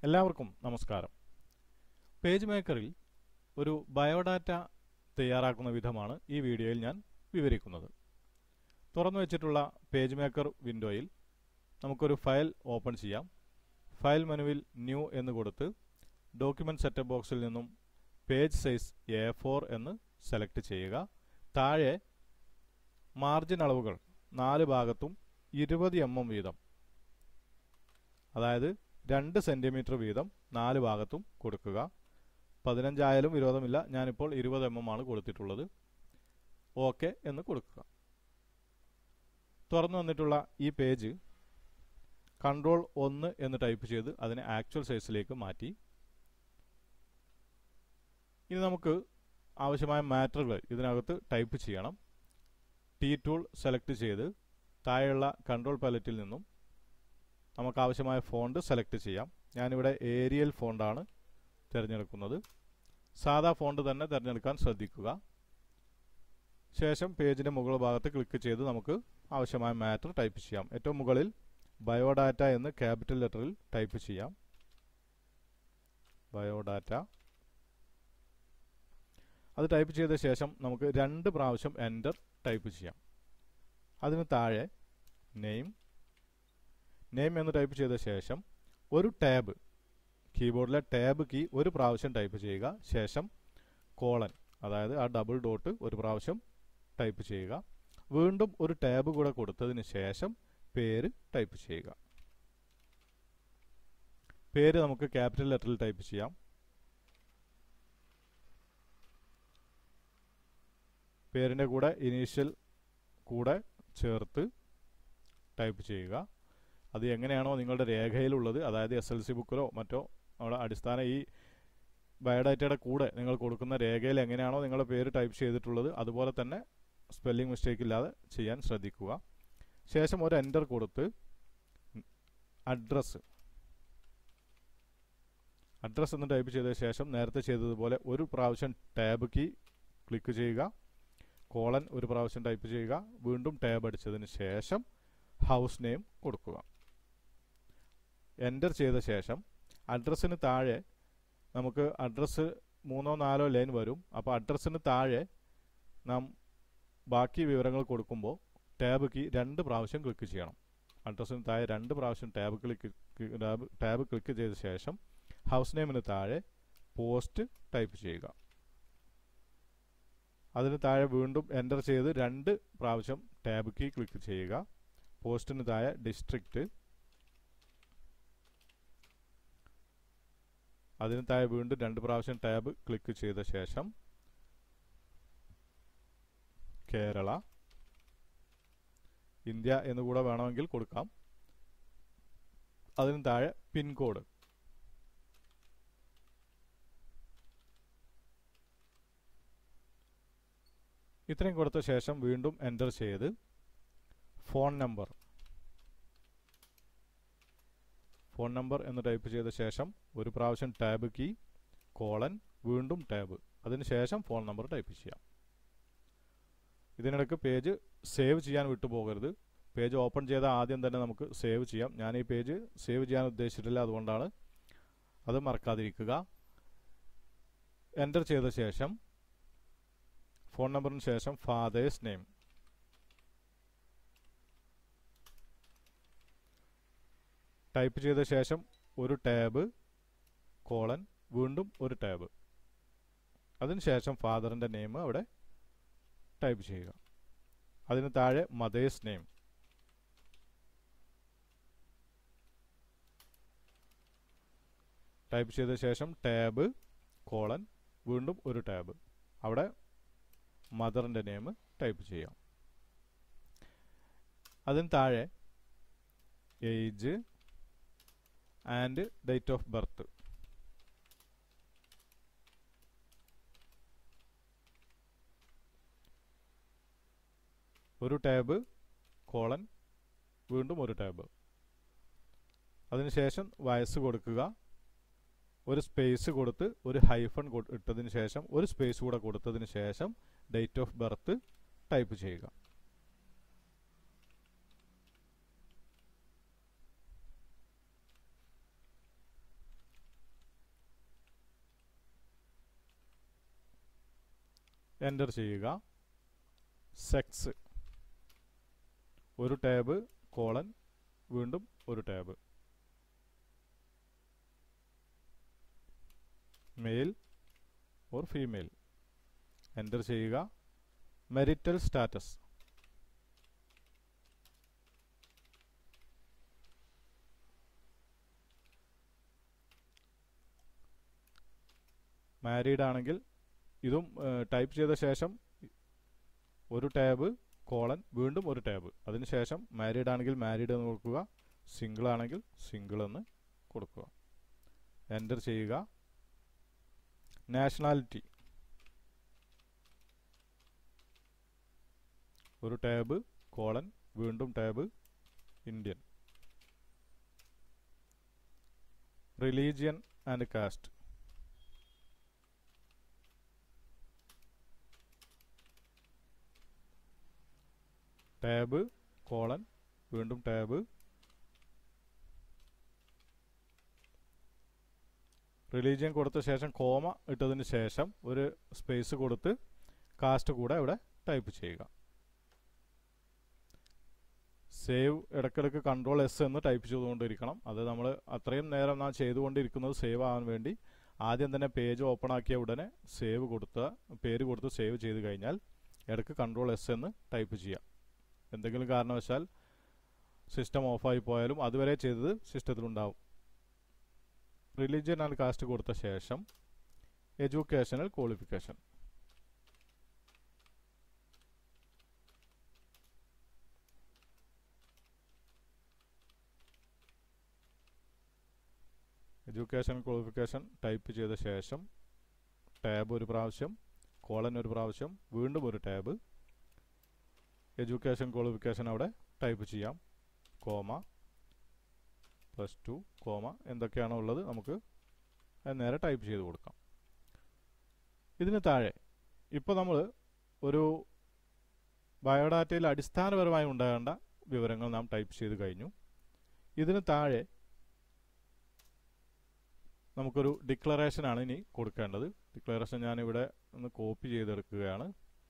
എല്ലാവർക്കും നമസ്കാരം പേജ് മേക്കറിൽ ഒരു ബയോഡാറ്റ തയ്യാറാക്കുന്ന വിധമാണ് ഈ വീഡിയോയിൽ ഞാൻ വിവരിക്കുന്നത് തുറന്നു വെച്ചിട്ടുള്ള പേജ് മേക്കർ വിൻഡോയിൽ നമുക്കൊരു ഫയൽ ഓപ്പൺ ചെയ്യാം ഫയൽ മെനുവിൽ ന്യൂ എന്ന് കൊടുത്ത് ഡോക്യുമെന്റ് സെറ്റപ്പ് ബോക്സിൽ നിന്നും പേജ് സൈസ് എ ഫോർ എന്ന് സെലക്ട് ചെയ്യുക താഴെ മാർജിൻ അളവുകൾ നാല് ഭാഗത്തും ഇരുപത് എം എം വീതം അതായത് രണ്ട് സെൻറ്റിമീറ്റർ വീതം നാല് ഭാഗത്തും കൊടുക്കുക പതിനഞ്ചായാലും വിരോധമില്ല ഞാനിപ്പോൾ ഇരുപത് എം എം ആണ് കൊടുത്തിട്ടുള്ളത് ഓക്കെ എന്ന് കൊടുക്കുക തുറന്നു വന്നിട്ടുള്ള ഈ പേജ് കൺട്രോൾ ഒന്ന് എന്ന് ടൈപ്പ് ചെയ്ത് അതിനെ ആക്ച്വൽ സൈസിലേക്ക് മാറ്റി ഇനി നമുക്ക് ആവശ്യമായ മാറ്ററുകൾ ഇതിനകത്ത് ടൈപ്പ് ചെയ്യണം ടി ടൂൾ സെലക്ട് ചെയ്ത് താഴെയുള്ള കൺട്രോൾ പാലറ്റിൽ നിന്നും നമുക്ക് ആവശ്യമായ ഫോണ്ട് സെലക്ട് ചെയ്യാം ഞാനിവിടെ ഏരിയൽ ഫോണ്ടാണ് തിരഞ്ഞെടുക്കുന്നത് സാധാ ഫോണ്ട് തന്നെ തിരഞ്ഞെടുക്കാൻ ശ്രദ്ധിക്കുക ശേഷം പേജിൻ്റെ മുകൾ ഭാഗത്ത് ക്ലിക്ക് ചെയ്ത് നമുക്ക് ആവശ്യമായ മാറ്റർ ടൈപ്പ് ചെയ്യാം ഏറ്റവും മുകളിൽ ബയോഡാറ്റ എന്ന് ക്യാപിറ്റൽ ലെറ്ററിൽ ടൈപ്പ് ചെയ്യാം ബയോഡാറ്റ അത് ടൈപ്പ് ചെയ്ത ശേഷം നമുക്ക് രണ്ട് പ്രാവശ്യം എൻ്റർ ടൈപ്പ് ചെയ്യാം അതിന് താഴെ നെയിം നെയിം എന്ന് ടൈപ്പ് ചെയ്ത ശേഷം ഒരു ടാബ് കീബോർഡിലെ ടാബ് കീ ഒരു പ്രാവശ്യം ടൈപ്പ് ചെയ്യുക ശേഷം കോളൻ അതായത് ആ ഡബിൾ ഡോട്ട് ഒരു പ്രാവശ്യം ടൈപ്പ് ചെയ്യുക വീണ്ടും ഒരു ടാബ് കൂടെ കൊടുത്തതിന് ശേഷം പേര് ടൈപ്പ് ചെയ്യുക പേര് നമുക്ക് ക്യാപിറ്റൽ ലെറ്ററിൽ ടൈപ്പ് ചെയ്യാം പേരിൻ്റെ കൂടെ ഇനീഷ്യൽ കൂടെ ചേർത്ത് ടൈപ്പ് ചെയ്യുക അത് എങ്ങനെയാണോ നിങ്ങളുടെ രേഖയിലുള്ളത് അതായത് എസ് എൽ സി ബുക്കിലോ മറ്റോ നമ്മുടെ അടിസ്ഥാന ഈ ബയോഡാറ്റയുടെ കൂടെ നിങ്ങൾ കൊടുക്കുന്ന രേഖയിൽ എങ്ങനെയാണോ നിങ്ങളുടെ പേര് ടൈപ്പ് ചെയ്തിട്ടുള്ളത് അതുപോലെ തന്നെ സ്പെല്ലിംഗ് മിസ്റ്റേക്ക് ഇല്ലാതെ ചെയ്യാൻ ശ്രദ്ധിക്കുക ശേഷം ഒരു എൻ്റർ കൊടുത്ത് അഡ്രസ്സ് അഡ്രസ്സ് എന്ന് ടൈപ്പ് ചെയ്ത ശേഷം നേരത്തെ ചെയ്തതുപോലെ ഒരു പ്രാവശ്യം ടാബ് കീ ക്ലിക്ക് ചെയ്യുക കോളൻ ഒരു പ്രാവശ്യം ടൈപ്പ് ചെയ്യുക വീണ്ടും ടാബ് അടിച്ചതിന് ശേഷം ഹൗസ് നെയിം കൊടുക്കുക എൻ്റർ ചെയ്ത ശേഷം അഡ്രസ്സിന് താഴെ നമുക്ക് അഡ്രസ്സ് മൂന്നോ നാലോ ലൈൻ വരും അപ്പോൾ അഡ്രസ്സിന് താഴെ നാം ബാക്കി വിവരങ്ങൾ കൊടുക്കുമ്പോൾ ടാബ് കീ രണ്ട് പ്രാവശ്യം ക്ലിക്ക് ചെയ്യണം അഡ്രസ്സിന് താഴെ രണ്ട് പ്രാവശ്യം tab click tab tab click ചെയ്ത ശേഷം ഹൗസ് നെയിമിന് താഴെ പോസ്റ്റ് ടൈപ്പ് ചെയ്യുക അതിന് താഴെ വീണ്ടും എൻ്റർ ചെയ്ത് രണ്ട് പ്രാവശ്യം ടാബ് കീ ക്ലിക്ക് ചെയ്യുക പോസ്റ്റിന് താഴെ ഡിസ്ട്രിക്റ്റ് അതിന് താഴെ വീണ്ടും രണ്ട് പ്രാവശ്യം ടാബ് ക്ലിക്ക് ചെയ്ത ശേഷം കേരള ഇന്ത്യ എന്നുകൂടെ വേണമെങ്കിൽ കൊടുക്കാം അതിന് താഴെ പിൻകോഡ് ഇത്രയും കൊടുത്ത ശേഷം വീണ്ടും എൻ്റർ ചെയ്ത് ഫോൺ നമ്പർ ഫോൺ നമ്പർ എന്ന് ടൈപ്പ് ചെയ്ത ശേഷം ഒരു പ്രാവശ്യം ടാബ് കീ കോളൻ വീണ്ടും ടാബ് അതിനുശേഷം ഫോൺ നമ്പർ ടൈപ്പ് ചെയ്യാം ഇതിനിടയ്ക്ക് പേജ് സേവ് ചെയ്യാൻ വിട്ടുപോകരുത് പേജ് ഓപ്പൺ ചെയ്ത ആദ്യം തന്നെ നമുക്ക് സേവ് ചെയ്യാം ഞാൻ ഈ പേജ് സേവ് ചെയ്യാൻ ഉദ്ദേശിച്ചിട്ടില്ല അതുകൊണ്ടാണ് അത് മറക്കാതിരിക്കുക എൻ്റർ ചെയ്ത ശേഷം ഫോൺ നമ്പറിന് ശേഷം ഫാദേഴ്സ് നെയിം ടൈപ്പ് ചെയ്ത ശേഷം ഒരു ടാബ് കോളൻ വീണ്ടും ഒരു ടാബ് അതിനുശേഷം ഫാദറിൻ്റെ നെയിം അവിടെ ടൈപ്പ് ചെയ്യുക അതിന് താഴെ മദേഴ്സ് നെയിം ടൈപ്പ് ചെയ്ത ശേഷം ടാബ് കോളൻ വീണ്ടും ഒരു ടാബ് അവിടെ മദറിൻ്റെ നെയിം ടൈപ്പ് ചെയ്യാം അതിന് താഴെ age and date of birth ഒരു ടാബ് കോളൻ വീണ്ടും ഒരു ടാബ് അതിനുശേഷം വയസ്സ് കൊടുക്കുക ഒരു സ്പേസ് കൊടുത്ത് ഒരു ഹൈഫൺ ഇട്ടതിന് ശേഷം ഒരു സ്പേസ് കൂടെ കൊടുത്തതിന് ശേഷം ഡേറ്റ് ഓഫ് ബർത്ത് ടൈപ്പ് ചെയ്യുക എൻ്റർ ചെയ്യുക സെക്സ് ഒരു ടാബ് കോളൻ വീണ്ടും ഒരു tab male or female enter ചെയ്യുക മെരിറ്റൽ സ്റ്റാറ്റസ് മാരീഡ് ആണെങ്കിൽ ഇതും ടൈപ്പ് ചെയ്ത ശേഷം ഒരു ടാബ് കോളൻ വീണ്ടും ഒരു ടാബ് അതിനുശേഷം മാരീഡ് ആണെങ്കിൽ മാരീഡ് എന്ന് കൊടുക്കുക സിംഗിൾ ആണെങ്കിൽ സിംഗിൾ എന്ന് കൊടുക്കുക എൻ്റർ ചെയ്യുക നാഷണാലിറ്റി ഒരു ടാബ് കോളൻ വീണ്ടും tab Indian religion and caste tab colon വീണ്ടും ടാബ് റിലീജിയൻ കൊടുത്ത ശേഷം കോമ ഇട്ടതിന് ശേഷം ഒരു സ്പേസ് കൊടുത്ത് കാസ്റ്റ് കൂടെ ഇവിടെ ടൈപ്പ് ചെയ്യുക സേവ് ഇടയ്ക്കിടയ്ക്ക് കൺട്രോൾ എസ് എന്ന് ടൈപ്പ് ചെയ്തുകൊണ്ടിരിക്കണം അത് നമ്മൾ അത്രയും നേരം നാം ചെയ്തുകൊണ്ടിരിക്കുന്നത് സേവ് ആവാൻ വേണ്ടി ആദ്യം തന്നെ പേജ് ഓപ്പൺ ആക്കിയ ഉടനെ സേവ് കൊടുത്ത പേര് കൊടുത്ത് സേവ് ചെയ്ത് കഴിഞ്ഞാൽ ഇടയ്ക്ക് കൺട്രോൾ എസ് എന്ന് ടൈപ്പ് ചെയ്യാം എന്തെങ്കിലും കാരണവശാൽ സിസ്റ്റം ഓഫായി പോയാലും അതുവരെ ചെയ്തത് സിസ്റ്റത്തിലുണ്ടാവും റിലീജിയൻ ആൻഡ് കാസ്റ്റ് കൊടുത്ത ശേഷം educational qualification education qualification type ചെയ്ത ശേഷം ടാബ് ഒരു പ്രാവശ്യം കോളൻ ഒരു പ്രാവശ്യം വീണ്ടും ഒരു ടാബ് എഡ്യൂക്കേഷൻ ക്വാളിഫിക്കേഷൻ അവിടെ ടൈപ്പ് ചെയ്യാം കോമ പ്ലസ് ടു കോമ എന്തൊക്കെയാണോ ഉള്ളത് നമുക്ക് അത് നേരെ ടൈപ്പ് ചെയ്ത് കൊടുക്കാം ഇതിന് താഴെ ഇപ്പോൾ നമ്മൾ ഒരു ബയോഡാറ്റയിൽ അടിസ്ഥാനപരമായി ഉണ്ടാകേണ്ട വിവരങ്ങൾ നാം ടൈപ്പ് ചെയ്ത് കഴിഞ്ഞു ഇതിന് താഴെ നമുക്കൊരു ഡിക്ലറേഷനാണ് ഇനി കൊടുക്കേണ്ടത് ഡിക്ലറേഷൻ ഞാനിവിടെ ഒന്ന് കോപ്പി ചെയ്തെടുക്കുകയാണ്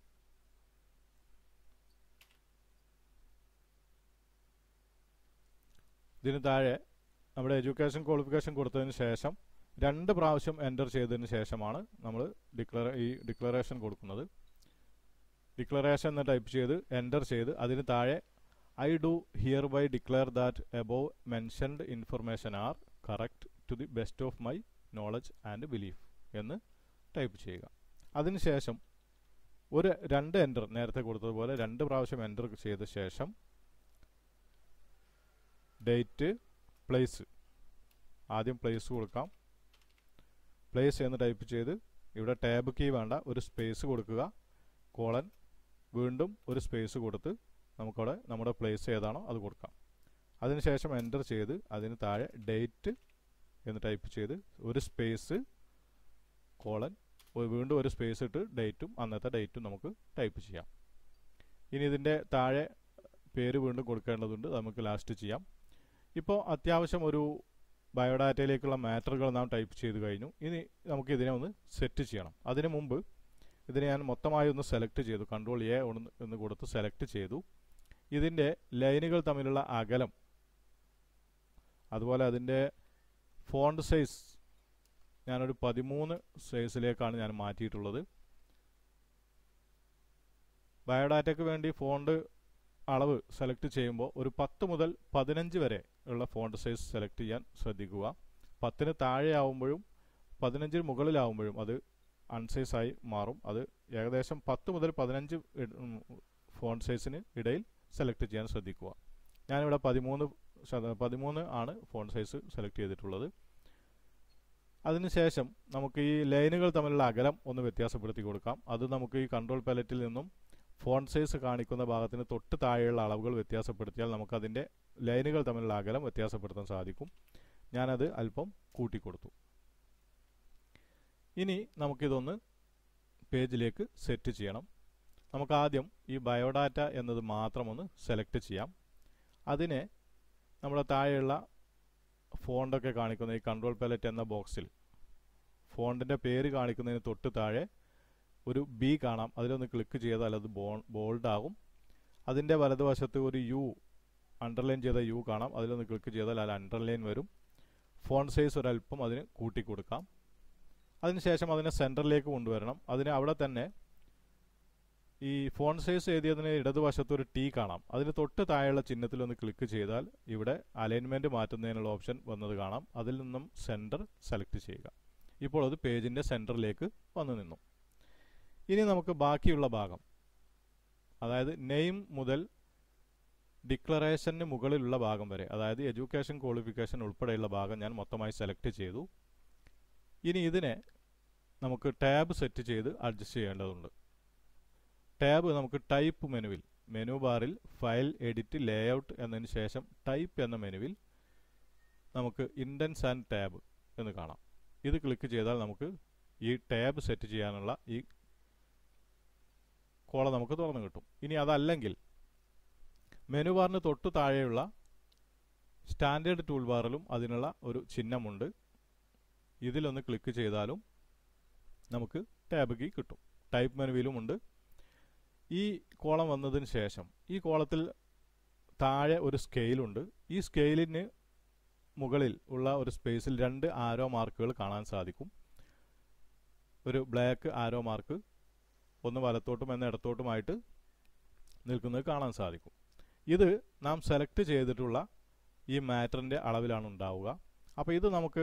ഇതിന് താഴെ നമ്മുടെ എഡ്യൂക്കേഷൻ ക്വാളിഫിക്കേഷൻ കൊടുത്തതിന് ശേഷം രണ്ട് പ്രാവശ്യം എൻ്റർ ചെയ്തതിന് ശേഷമാണ് നമ്മൾ ഡിക്ലറ ഈ ഡിക്ലറേഷൻ കൊടുക്കുന്നത് ഡിക്ലറേഷൻ എന്ന് ടൈപ്പ് ചെയ്ത് എൻ്റർ ചെയ്ത് അതിന് താഴെ I do hereby declare that above mentioned information are correct to the best of my knowledge and belief എന്ന് ടൈപ്പ് ചെയ്യുക അതിനുശേഷം ഒരു രണ്ട് എൻ്റർ നേരത്തെ കൊടുത്തതുപോലെ രണ്ട് പ്രാവശ്യം എൻ്റർ ചെയ്ത ശേഷം ഡേറ്റ് പ്ലേസ് ആദ്യം പ്ലേസ് കൊടുക്കാം പ്ലേസ് എന്ന് ടൈപ്പ് ചെയ്ത് ഇവിടെ ടാബ് കീ വേണ്ട ഒരു സ്പേസ് കൊടുക്കുക കോളൻ വീണ്ടും ഒരു സ്പേസ് കൊടുത്ത് നമുക്കവിടെ നമ്മുടെ പ്ലേസ് ഏതാണോ അത് കൊടുക്കാം അതിനുശേഷം എൻ്റർ ചെയ്ത് അതിന് താഴെ ഡേറ്റ് എന്ന് ടൈപ്പ് ചെയ്ത് ഒരു സ്പേസ് കോളൻ വീണ്ടും ഒരു സ്പേസ് ഇട്ട് ഡേറ്റും അന്നത്തെ ഡേറ്റും നമുക്ക് ടൈപ്പ് ചെയ്യാം ഇനി ഇതിൻ്റെ താഴെ പേര് വീണ്ടും കൊടുക്കേണ്ടതുണ്ട് അത് നമുക്ക് ലാസ്റ്റ് ചെയ്യാം ഇപ്പോൾ അത്യാവശ്യം ഒരു ബയോഡാറ്റയിലേക്കുള്ള മാറ്ററുകൾ നാം ടൈപ്പ് ചെയ്ത് കഴിഞ്ഞു ഇനി നമുക്ക് ഇതിനെ ഒന്ന് സെറ്റ് ചെയ്യണം അതിനു മുമ്പ് ഇതിനെ ഞാൻ മൊത്തമായി ഒന്ന് സെലക്ട് ചെയ്തു കൺട്രോൾ എ ഒന്ന് എന്ന് കൊടുത്ത് സെലക്ട് ചെയ്തു ഇതിൻ്റെ ലൈനുകൾ തമ്മിലുള്ള അകലം അതുപോലെ അതിൻ്റെ ഫോണ്ട് സൈസ് ഞാനൊരു പതിമൂന്ന് സൈസിലേക്കാണ് ഞാൻ മാറ്റിയിട്ടുള്ളത് ബയോഡാറ്റയ്ക്ക് വേണ്ടി ഫോണ്ട് അളവ് സെലക്ട് ചെയ്യുമ്പോൾ ഒരു പത്ത് മുതൽ പതിനഞ്ച് വരെ ഉള്ള ഫോണ്ട് സൈസ് സെലക്ട് ചെയ്യാൻ ശ്രദ്ധിക്കുക പത്തിന് താഴെ ആവുമ്പോഴും പതിനഞ്ചിന് മുകളിലാവുമ്പോഴും അത് അൺസൈസായി മാറും അത് ഏകദേശം പത്ത് മുതൽ പതിനഞ്ച് ഫോണ്ട് സൈസിന് ഇടയിൽ സെലക്ട് ചെയ്യാൻ ശ്രദ്ധിക്കുക ഞാനിവിടെ പതിമൂന്ന് ശത പതിമൂന്ന് ആണ് ഫോണ്ട് സൈസ് സെലക്ട് ചെയ്തിട്ടുള്ളത് അതിനുശേഷം നമുക്ക് ഈ ലൈനുകൾ തമ്മിലുള്ള അകലം ഒന്ന് വ്യത്യാസപ്പെടുത്തി കൊടുക്കാം അത് നമുക്ക് ഈ കൺട്രോൾ പാലറ്റിൽ നിന്നും ഫോണ്ട് സൈസ് കാണിക്കുന്ന ഭാഗത്തിന് തൊട്ട് താഴെയുള്ള അളവുകൾ വ്യത്യാസപ്പെടുത്തിയാൽ നമുക്കതിൻ്റെ ലൈനുകൾ തമ്മിലുള്ള അകലം വ്യത്യാസപ്പെടുത്താൻ സാധിക്കും ഞാനത് അല്പം കൂട്ടിക്കൊടുത്തു ഇനി നമുക്കിതൊന്ന് പേജിലേക്ക് സെറ്റ് ചെയ്യണം നമുക്ക് ആദ്യം ഈ ബയോഡാറ്റ എന്നത് മാത്രം ഒന്ന് സെലക്ട് ചെയ്യാം അതിനെ നമ്മുടെ താഴെയുള്ള ഫോണ്ടൊക്കെ കാണിക്കുന്ന ഈ കൺട്രോൾ പാലറ്റ് എന്ന ബോക്സിൽ ഫോണ്ടിൻ്റെ പേര് കാണിക്കുന്നതിന് തൊട്ട് താഴെ ഒരു ബി കാണാം അതിലൊന്ന് ക്ലിക്ക് ചെയ്താൽ അത് ബോ ബോൾഡ് ആകും അതിൻ്റെ വലതുവശത്ത് ഒരു യു അണ്ടർലൈൻ ചെയ്ത യു കാണാം അതിലൊന്ന് ക്ലിക്ക് ചെയ്താൽ അത് അണ്ടർലൈൻ വരും ഫോൺ സൈസ് ഒരല്പം അതിന് കൂട്ടി കൊടുക്കാം അതിനുശേഷം അതിനെ സെൻറ്ററിലേക്ക് കൊണ്ടുവരണം അതിന് അവിടെ തന്നെ ഈ ഫോൺ സൈസ് എഴുതിയതിന് ഇടതുവശത്ത് ഒരു ടി കാണാം അതിന് തൊട്ട് താഴെയുള്ള ചിഹ്നത്തിൽ ഒന്ന് ക്ലിക്ക് ചെയ്താൽ ഇവിടെ അലൈൻമെൻറ്റ് മാറ്റുന്നതിനുള്ള ഓപ്ഷൻ വന്നത് കാണാം അതിൽ നിന്നും സെൻറ്റർ സെലക്ട് ചെയ്യുക ഇപ്പോൾ അത് പേജിൻ്റെ സെൻറ്ററിലേക്ക് വന്നു നിന്നു ഇനി നമുക്ക് ബാക്കിയുള്ള ഭാഗം അതായത് നെയിം മുതൽ ഡിക്ലറേഷന് മുകളിലുള്ള ഭാഗം വരെ അതായത് എഡ്യൂക്കേഷൻ ക്വാളിഫിക്കേഷൻ ഉൾപ്പെടെയുള്ള ഭാഗം ഞാൻ മൊത്തമായി സെലക്ട് ചെയ്തു ഇനി ഇതിനെ നമുക്ക് ടാബ് സെറ്റ് ചെയ്ത് അഡ്ജസ്റ്റ് ചെയ്യേണ്ടതുണ്ട് ടാബ് നമുക്ക് ടൈപ്പ് മെനുവിൽ മെനു ബാറിൽ ഫയൽ എഡിറ്റ് ലേഔട്ട് എന്നതിന് ശേഷം ടൈപ്പ് എന്ന മെനുവിൽ നമുക്ക് ഇൻഡൻസ് ആൻഡ് ടാബ് എന്ന് കാണാം ഇത് ക്ലിക്ക് ചെയ്താൽ നമുക്ക് ഈ ടാബ് സെറ്റ് ചെയ്യാനുള്ള ഈ കോള നമുക്ക് തുറന്നു കിട്ടും ഇനി അതല്ലെങ്കിൽ മെനു ബാറിന് തൊട്ടു താഴെയുള്ള സ്റ്റാൻഡേർഡ് ടൂൾ ബാറിലും അതിനുള്ള ഒരു ചിഹ്നമുണ്ട് ഇതിലൊന്ന് ക്ലിക്ക് ചെയ്താലും നമുക്ക് ടാബ് കീ കിട്ടും ടൈപ്പ് മെനുവിലുമുണ്ട് ഈ കോളം വന്നതിന് ശേഷം ഈ കോളത്തിൽ താഴെ ഒരു സ്കെയിലുണ്ട് ഈ സ്കെയിലിന് മുകളിൽ ഉള്ള ഒരു സ്പേസിൽ രണ്ട് ആരോ മാർക്കുകൾ കാണാൻ സാധിക്കും ഒരു ബ്ലാക്ക് ആരോ മാർക്ക് ഒന്ന് വലത്തോട്ടും എന്ന ഇടത്തോട്ടുമായിട്ട് നിൽക്കുന്നത് കാണാൻ സാധിക്കും ഇത് നാം സെലക്ട് ചെയ്തിട്ടുള്ള ഈ മാറ്ററിൻ്റെ അളവിലാണ് ഉണ്ടാവുക അപ്പോൾ ഇത് നമുക്ക്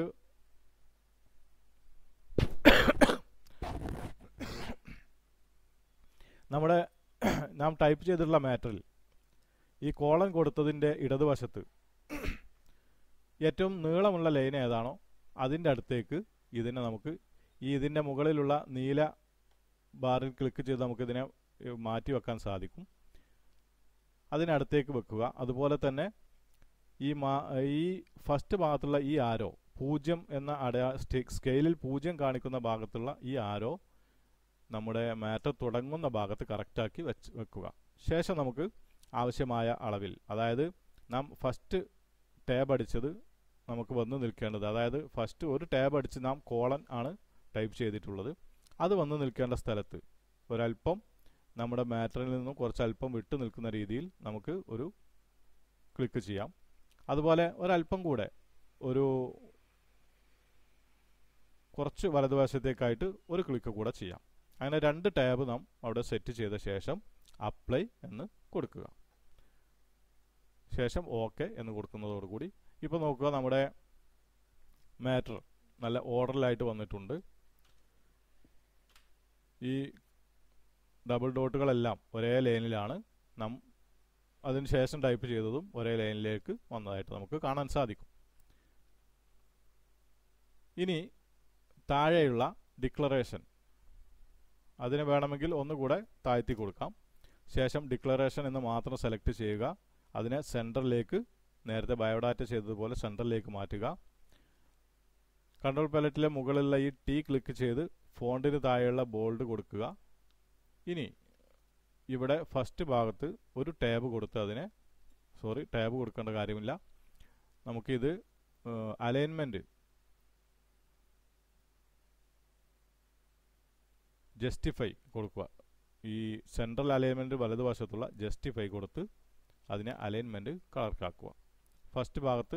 നമ്മുടെ നാം ടൈപ്പ് ചെയ്തിട്ടുള്ള മാറ്ററിൽ ഈ കോളം കൊടുത്തതിൻ്റെ ഇടതുവശത്ത് ഏറ്റവും നീളമുള്ള ലൈൻ ഏതാണോ അതിൻ്റെ അടുത്തേക്ക് ഇതിനെ നമുക്ക് ഈ ഇതിൻ്റെ മുകളിലുള്ള നീല ബാറിൽ ക്ലിക്ക് ചെയ്ത് നമുക്കിതിനെ മാറ്റി വെക്കാൻ സാധിക്കും അതിനടുത്തേക്ക് വെക്കുക അതുപോലെ തന്നെ ഈ മാ ഈ ഫസ്റ്റ് ഭാഗത്തുള്ള ഈ ആരോ പൂജ്യം എന്ന അടയാ സ്കെയിലിൽ പൂജ്യം കാണിക്കുന്ന ഭാഗത്തുള്ള ഈ ആരോ നമ്മുടെ മാറ്റർ തുടങ്ങുന്ന ഭാഗത്ത് കറക്റ്റാക്കി വെച്ച് വെക്കുക ശേഷം നമുക്ക് ആവശ്യമായ അളവിൽ അതായത് നാം ഫസ്റ്റ് ടാബ് അടിച്ചത് നമുക്ക് വന്ന് നിൽക്കേണ്ടത് അതായത് ഫസ്റ്റ് ഒരു ടാബ് അടിച്ച് നാം കോളൻ ആണ് ടൈപ്പ് ചെയ്തിട്ടുള്ളത് അത് വന്ന് നിൽക്കേണ്ട സ്ഥലത്ത് ഒരല്പം നമ്മുടെ മാറ്ററിൽ നിന്നും കുറച്ച് അല്പം വിട്ടു നിൽക്കുന്ന രീതിയിൽ നമുക്ക് ഒരു ക്ലിക്ക് ചെയ്യാം അതുപോലെ ഒരല്പം കൂടെ ഒരു കുറച്ച് വലതുവശത്തേക്കായിട്ട് ഒരു ക്ലിക്ക് കൂടെ ചെയ്യാം അങ്ങനെ രണ്ട് ടാബ് നാം അവിടെ സെറ്റ് ചെയ്ത ശേഷം അപ്ലൈ എന്ന് കൊടുക്കുക ശേഷം ഓക്കെ എന്ന് കൊടുക്കുന്നതോടുകൂടി ഇപ്പോൾ നോക്കുക നമ്മുടെ മാറ്റർ നല്ല ഓർഡറിലായിട്ട് വന്നിട്ടുണ്ട് ഈ ഡബിൾ ഡോട്ടുകളെല്ലാം ഒരേ ലൈനിലാണ് നാം അതിന് ശേഷം ടൈപ്പ് ചെയ്തതും ഒരേ ലൈനിലേക്ക് വന്നതായിട്ട് നമുക്ക് കാണാൻ സാധിക്കും ഇനി താഴെയുള്ള ഡിക്ലറേഷൻ അതിന് വേണമെങ്കിൽ ഒന്നുകൂടെ താഴ്ത്തി കൊടുക്കാം ശേഷം ഡിക്ലറേഷൻ എന്ന് മാത്രം സെലക്ട് ചെയ്യുക അതിനെ സെൻറ്ററിലേക്ക് നേരത്തെ ബയോഡാറ്റ ചെയ്തതുപോലെ സെൻറ്ററിലേക്ക് മാറ്റുക കൺട്രോൾ പാലറ്റിലെ മുകളിലുള്ള ഈ ടി ക്ലിക്ക് ചെയ്ത് ഫോണ്ടിന് താഴെയുള്ള ബോൾഡ് കൊടുക്കുക ഇനി ഇവിടെ ഫസ്റ്റ് ഭാഗത്ത് ഒരു ടാബ് കൊടുത്ത് അതിനെ സോറി ടാബ് കൊടുക്കേണ്ട കാര്യമില്ല നമുക്കിത് അലൈൻമെൻറ്റ് ജസ്റ്റിഫൈ കൊടുക്കുക ഈ സെൻട്രൽ അലൈൻമെൻറ്റ് വലതുവശത്തുള്ള ജസ്റ്റിഫൈ കൊടുത്ത് അതിനെ അലൈൻമെൻറ്റ് കളർക്കാക്കുക ഫസ്റ്റ് ഭാഗത്ത്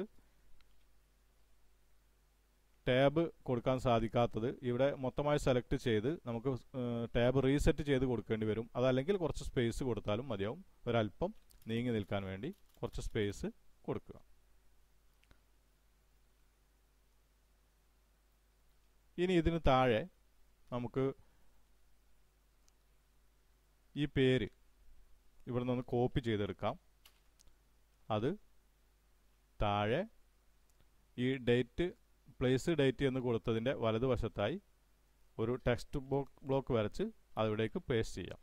ടാബ് കൊടുക്കാൻ സാധിക്കാത്തത് ഇവിടെ മൊത്തമായി സെലക്ട് ചെയ്ത് നമുക്ക് ടാബ് റീസെറ്റ് ചെയ്ത് കൊടുക്കേണ്ടി വരും അതല്ലെങ്കിൽ കുറച്ച് സ്പേസ് കൊടുത്താലും മതിയാവും ഒരല്പം നീങ്ങി നിൽക്കാൻ വേണ്ടി കുറച്ച് സ്പേസ് കൊടുക്കുക ഇനി ഇതിന് താഴെ നമുക്ക് ഈ പേര് ഇവിടെ നിന്ന് കോപ്പി ചെയ്തെടുക്കാം അത് താഴെ ഈ ഡേറ്റ് പ്ലേസ് ഡേറ്റ് എന്ന് കൊടുത്തതിൻ്റെ വലതുവശത്തായി ഒരു ടെക്സ്റ്റ് ബ്ലോക്ക് വരച്ച് അതിവിടേക്ക് പേസ്റ്റ് ചെയ്യാം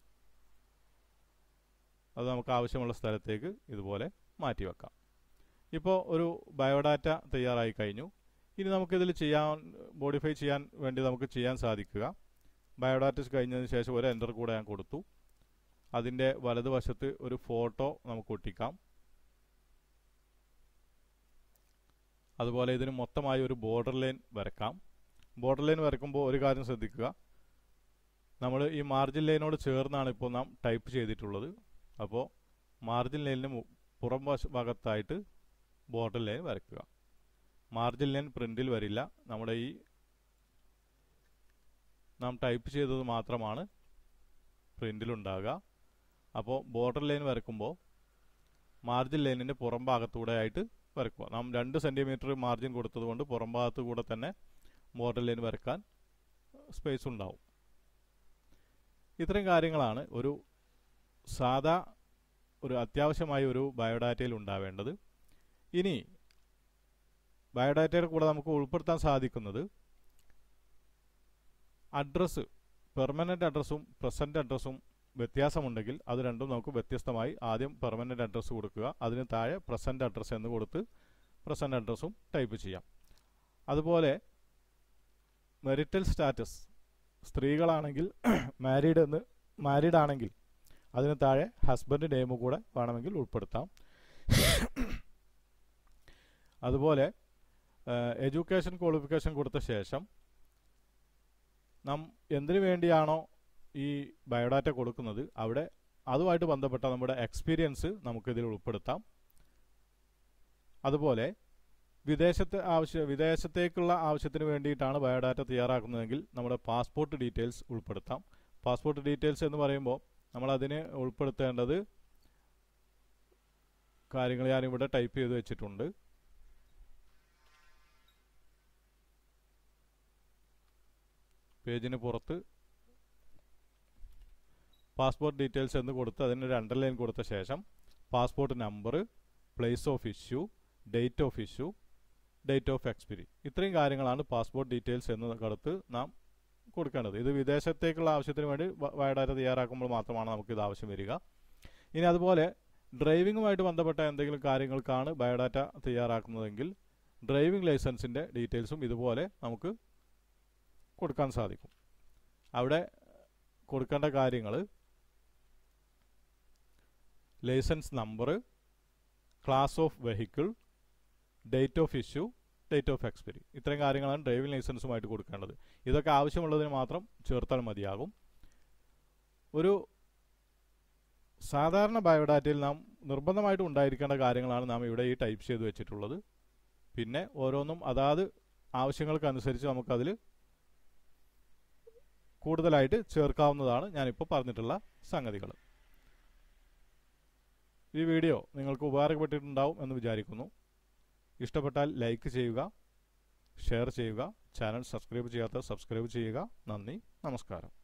അത് നമുക്ക് ആവശ്യമുള്ള സ്ഥലത്തേക്ക് ഇതുപോലെ മാറ്റി വെക്കാം ഇപ്പോൾ ഒരു ബയോഡാറ്റ തയ്യാറായി കഴിഞ്ഞു ഇനി നമുക്കിതിൽ ചെയ്യാൻ മോഡിഫൈ ചെയ്യാൻ വേണ്ടി നമുക്ക് ചെയ്യാൻ സാധിക്കുക ബയോഡാറ്റസ് കഴിഞ്ഞതിന് ശേഷം ഒരു എൻ്റർ കൂടെ ഞാൻ കൊടുത്തു അതിൻ്റെ വലതുവശത്ത് ഒരു ഫോട്ടോ നമുക്ക് ഒട്ടിക്കാം അതുപോലെ ഇതിന് മൊത്തമായി ഒരു ബോർഡർ ലൈൻ വരക്കാം ബോർഡർ ലൈൻ വരക്കുമ്പോൾ ഒരു കാര്യം ശ്രദ്ധിക്കുക നമ്മൾ ഈ മാർജിൻ ലൈനോട് ചേർന്നാണ് ഇപ്പോൾ നാം ടൈപ്പ് ചെയ്തിട്ടുള്ളത് അപ്പോൾ മാർജിൻ ലൈനിന് മു- പുറം വശ ഭാഗത്തായിട്ട് ബോർഡർ ലൈൻ വരയ്ക്കുക മാർജിൻ ലൈൻ പ്രിന്റിൽ വരില്ല നമ്മുടെ ഈ നാം ടൈപ്പ് ചെയ്തത് മാത്രമാണ് പ്രിന്റിലുണ്ടാകുക അപ്പോൾ ബോർഡർ ലൈൻ വരയ്ക്കുമ്പോൾ മാർജിൻ ലൈനിൻ്റെ പുറം ഭാഗത്തൂടെ ആയിട്ട് വരയ്ക്കുക നാം രണ്ട് സെൻറ്റിമീറ്റർ മാർജിൻ കൊടുത്തതുകൊണ്ട് പുറം ഭാഗത്തു കൂടെ തന്നെ ബോർഡർ ലൈൻ വരയ്ക്കാൻ സ്പേസ് ഉണ്ടാവും ഇത്രയും കാര്യങ്ങളാണ് ഒരു സാധാ ഒരു അത്യാവശ്യമായ ഒരു ബയോഡാറ്റയിൽ ഉണ്ടാവേണ്ടത് ഇനി ബയോഡാറ്റയുടെ കൂടെ നമുക്ക് ഉൾപ്പെടുത്താൻ സാധിക്കുന്നത് അഡ്രസ്സ് പെർമനൻ്റ് അഡ്രസ്സും പ്രസൻറ്റ് അഡ്രസ്സും വ്യത്യാസമുണ്ടെങ്കിൽ അത് രണ്ടും നമുക്ക് വ്യത്യസ്തമായി ആദ്യം പെർമനൻ്റ് അഡ്രസ്സ് കൊടുക്കുക അതിന് താഴെ പ്രസൻറ്റ് അഡ്രസ്സ് എന്ന് കൊടുത്ത് പ്രസൻറ്റ് അഡ്രസ്സും ടൈപ്പ് ചെയ്യാം അതുപോലെ മെറിറ്റൽ സ്റ്റാറ്റസ് സ്ത്രീകളാണെങ്കിൽ മാരീഡ് എന്ന് മാരീഡ് ആണെങ്കിൽ അതിന് താഴെ ഹസ്ബൻഡ് നെയിം കൂടെ വേണമെങ്കിൽ ഉൾപ്പെടുത്താം അതുപോലെ എഡ്യൂക്കേഷൻ ക്വാളിഫിക്കേഷൻ കൊടുത്ത ശേഷം നാം എന്തിനു വേണ്ടിയാണോ ഈ ബയോഡാറ്റ കൊടുക്കുന്നത് അവിടെ അതുമായിട്ട് ബന്ധപ്പെട്ട നമ്മുടെ എക്സ്പീരിയൻസ് നമുക്കിതിൽ ഉൾപ്പെടുത്താം അതുപോലെ വിദേശത്തെ ആവശ്യ വിദേശത്തേക്കുള്ള ആവശ്യത്തിന് വേണ്ടിയിട്ടാണ് ബയോഡാറ്റ തയ്യാറാക്കുന്നതെങ്കിൽ നമ്മുടെ പാസ്പോർട്ട് ഡീറ്റെയിൽസ് ഉൾപ്പെടുത്താം പാസ്പോർട്ട് ഡീറ്റെയിൽസ് എന്ന് പറയുമ്പോൾ നമ്മൾ അതിന് ഉൾപ്പെടുത്തേണ്ടത് കാര്യങ്ങൾ ഞാനിവിടെ ടൈപ്പ് ചെയ്ത് വെച്ചിട്ടുണ്ട് പേജിന് പുറത്ത് പാസ്പോർട്ട് ഡീറ്റെയിൽസ് എന്ന് കൊടുത്ത് അതിനൊരു അണ്ടർലൈൻ കൊടുത്ത ശേഷം passport number place of issue date of issue date of expiry ഇത്രയും കാര്യങ്ങളാണ് പാസ്പോർട്ട് ഡീറ്റെയിൽസ് എന്ന് കടുത്ത് നാം കൊടുക്കേണ്ടത് ഇത് വിദേശത്തേക്കുള്ള ആവശ്യത്തിന് വേണ്ടി ബ- ബയോഡാറ്റ തയ്യാറാക്കുമ്പോൾ മാത്രമാണ് നമുക്ക് ഇത് ആവശ്യം വരിക ഇനി അതുപോലെ ഡ്രൈവിങ്ങുമായിട്ട് ബന്ധപ്പെട്ട എന്തെങ്കിലും കാര്യങ്ങൾക്കാണ് ബയോഡാറ്റ തയ്യാറാക്കുന്നതെങ്കിൽ ഡ്രൈവിംഗ് ലൈസൻസിൻ്റെ ഡീറ്റെയിൽസും ഇതുപോലെ നമുക്ക് കൊടുക്കാൻ സാധിക്കും അവിടെ കൊടുക്കേണ്ട കാര്യങ്ങൾ licence number class of vehicle date of issue date of expiry ഇത്രയും കാര്യങ്ങളാണ് ഡ്രൈവിംഗ് ലൈസൻസുമായിട്ട് കൊടുക്കേണ്ടത് ഇതൊക്കെ ആവശ്യമുള്ളതിന് മാത്രം ചേർത്താൽ മതിയാകും ഒരു സാധാരണ ബയോഡാറ്റയിൽ നാം നിർബന്ധമായിട്ട് ഉണ്ടായിരിക്കേണ്ട കാര്യങ്ങളാണ് നാം ഇവിടെ ഈ ടൈപ്പ് ചെയ്ത് വെച്ചിട്ടുള്ളത് പിന്നെ ഓരോന്നും അതാത് ആവശ്യങ്ങൾക്കനുസരിച്ച് നമുക്കതിൽ കൂടുതലായിട്ട് ചേർക്കാവുന്നതാണ് ഞാനിപ്പോൾ പറഞ്ഞിട്ടുള്ള സംഗതികൾ ഈ വീഡിയോ നിങ്ങൾക്ക് ഉപകാരപ്പെട്ടിട്ടുണ്ടാവും എന്ന് വിചാരിക്കുന്നു ഇഷ്ടപ്പെട്ടാൽ ലൈക്ക് ചെയ്യുക ഷെയർ ചെയ്യുക ചാനൽ സബ്സ്ക്രൈബ് ചെയ്യാത്ത സബ്സ്ക്രൈബ് ചെയ്യുക നന്ദി നമസ്കാരം